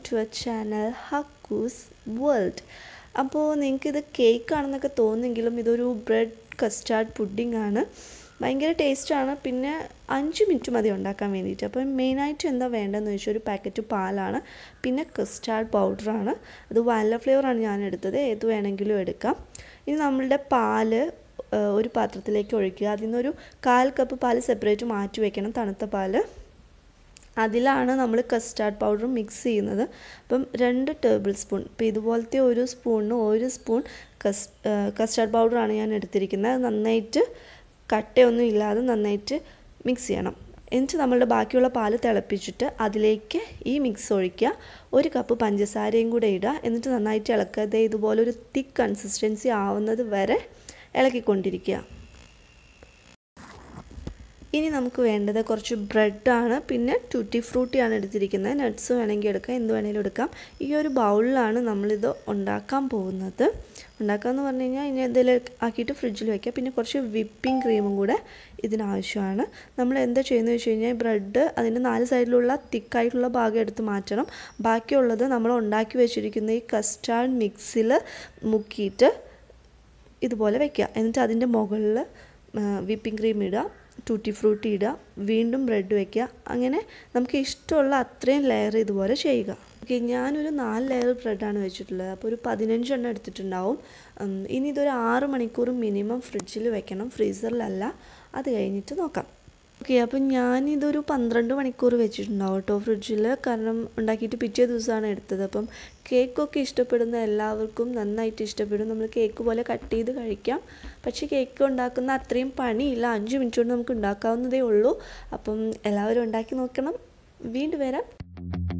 to a channel Hakkus World അപ്പോൾ നിങ്ങൾക്കിത് കേക്കാണെന്നൊക്കെ തോന്നുമെങ്കിലും ഇതൊരു ബ്രെഡ് കസ്റ്റാർഡ് പുഡിംഗ് ആണ് ഭയങ്കര ടേസ്റ്റാണ് പിന്നെ അഞ്ച് മിനിറ്റ് മതി ഉണ്ടാക്കാൻ വേണ്ടിയിട്ട് അപ്പം മെയിനായിട്ട് എന്താ വേണ്ടതെന്ന് വെച്ചാൽ ഒരു പാക്കറ്റ് പാലാണ് പിന്നെ കസ്റ്റാർഡ് പൗഡറാണ് അത് വാനില ഫ്ലേവറാണ് ഞാൻ എടുത്തത് ഏത് വേണമെങ്കിലും എടുക്കാം ഇനി നമ്മളുടെ പാല് ഒരു പാത്രത്തിലേക്ക് ഒഴിക്കുക അതിൽ നിന്നൊരു കാൽ കപ്പ് പാല് സെപ്പറേറ്റ് മാറ്റി വെക്കണം തണുത്ത പാല് അതിലാണ് നമ്മൾ കസ്റ്റാർഡ് പൗഡർ മിക്സ് ചെയ്യുന്നത് അപ്പം രണ്ട് ടേബിൾ സ്പൂൺ ഇപ്പോൾ ഇതുപോലത്തെ ഒരു സ്പൂണിന് ഒരു സ്പൂൺ കസ് കസ്റ്റാർഡ് പൗഡറാണ് ഞാൻ എടുത്തിരിക്കുന്നത് അത് നന്നായിട്ട് കട്ടയൊന്നും ഇല്ലാതെ നന്നായിട്ട് മിക്സ് ചെയ്യണം എന്നിട്ട് നമ്മളുടെ ബാക്കിയുള്ള പാല് തിളപ്പിച്ചിട്ട് അതിലേക്ക് ഈ മിക്സ് ഒഴിക്കുക ഒരു കപ്പ് പഞ്ചസാരയും കൂടെ ഇടുക എന്നിട്ട് നന്നായിട്ട് ഇളക്കുക ഇതുപോലെ ഒരു തിക്ക് കൺസിസ്റ്റൻസി ആവുന്നത് വരെ ഇളക്കിക്കൊണ്ടിരിക്കുക ഇനി നമുക്ക് വേണ്ടത് കുറച്ച് ബ്രെഡാണ് പിന്നെ ടൂറ്റി ഫ്രൂട്ടിയാണ് എടുത്തിരിക്കുന്നത് നട്ട്സ് വേണമെങ്കിൽ എടുക്കാം എന്ത് വേണമെങ്കിലും എടുക്കാം ഈ ഒരു ബൗളിലാണ് നമ്മളിത് ഉണ്ടാക്കാൻ പോകുന്നത് ഉണ്ടാക്കാമെന്ന് പറഞ്ഞു കഴിഞ്ഞാൽ ഇനി എന്തെങ്കിലും ആക്കിയിട്ട് ഫ്രിഡ്ജിൽ വയ്ക്കുക പിന്നെ കുറച്ച് വിപ്പിംഗ് ക്രീമും കൂടെ ഇതിനാവശ്യമാണ് നമ്മൾ എന്താ ചെയ്യുന്നത് വെച്ച് കഴിഞ്ഞാൽ ബ്രെഡ് അതിൻ്റെ നാല് സൈഡിലുള്ള തിക്കായിട്ടുള്ള ഭാഗം എടുത്ത് മാറ്റണം ബാക്കിയുള്ളത് നമ്മൾ ഉണ്ടാക്കി വെച്ചിരിക്കുന്ന ഈ കസ്റ്റാർഡ് മിക്സിൽ മുക്കിയിട്ട് ഇതുപോലെ വയ്ക്കുക എന്നിട്ട് അതിൻ്റെ മുകളിൽ വിപ്പിംഗ് ക്രീം ഇടുക ടൂട്ടി ഫ്രൂട്ടി ഇടുക വീണ്ടും ബ്രെഡ് വയ്ക്കുക അങ്ങനെ നമുക്ക് ഇഷ്ടമുള്ള അത്രയും ലെയർ ഇതുപോലെ ചെയ്യുക ഓക്കെ ഞാനൊരു നാല് ലെയർ ബ്രെഡാണ് വെച്ചിട്ടുള്ളത് അപ്പോൾ ഒരു പതിനഞ്ചെണ്ണം എടുത്തിട്ടുണ്ടാവും ഇനി ഇതൊരു ആറ് മണിക്കൂർ മിനിമം ഫ്രിഡ്ജിൽ വെക്കണം ഫ്രീസറിലല്ല അത് കഴിഞ്ഞിട്ട് നോക്കാം ഓക്കെ അപ്പം ഞാനിതൊരു പന്ത്രണ്ട് മണിക്കൂർ വെച്ചിട്ടുണ്ടാവും കേട്ടോ ഫ്രിഡ്ജിൽ കാരണം ഉണ്ടാക്കിയിട്ട് പിറ്റേ ദിവസമാണ് എടുത്തത് അപ്പം കേക്കൊക്കെ ഇഷ്ടപ്പെടുന്ന എല്ലാവർക്കും നന്നായിട്ട് ഇഷ്ടപ്പെടും നമ്മൾ കേക്ക് പോലെ കട്ട് ചെയ്ത് കഴിക്കാം പക്ഷേ കേക്ക് ഉണ്ടാക്കുന്ന അത്രയും പണിയില്ല അഞ്ച് മിനിറ്റ് കൊണ്ട് നമുക്ക് ഉണ്ടാക്കാവുന്നതേ ഉള്ളൂ അപ്പം എല്ലാവരും ഉണ്ടാക്കി നോക്കണം വീണ്ടും വരാം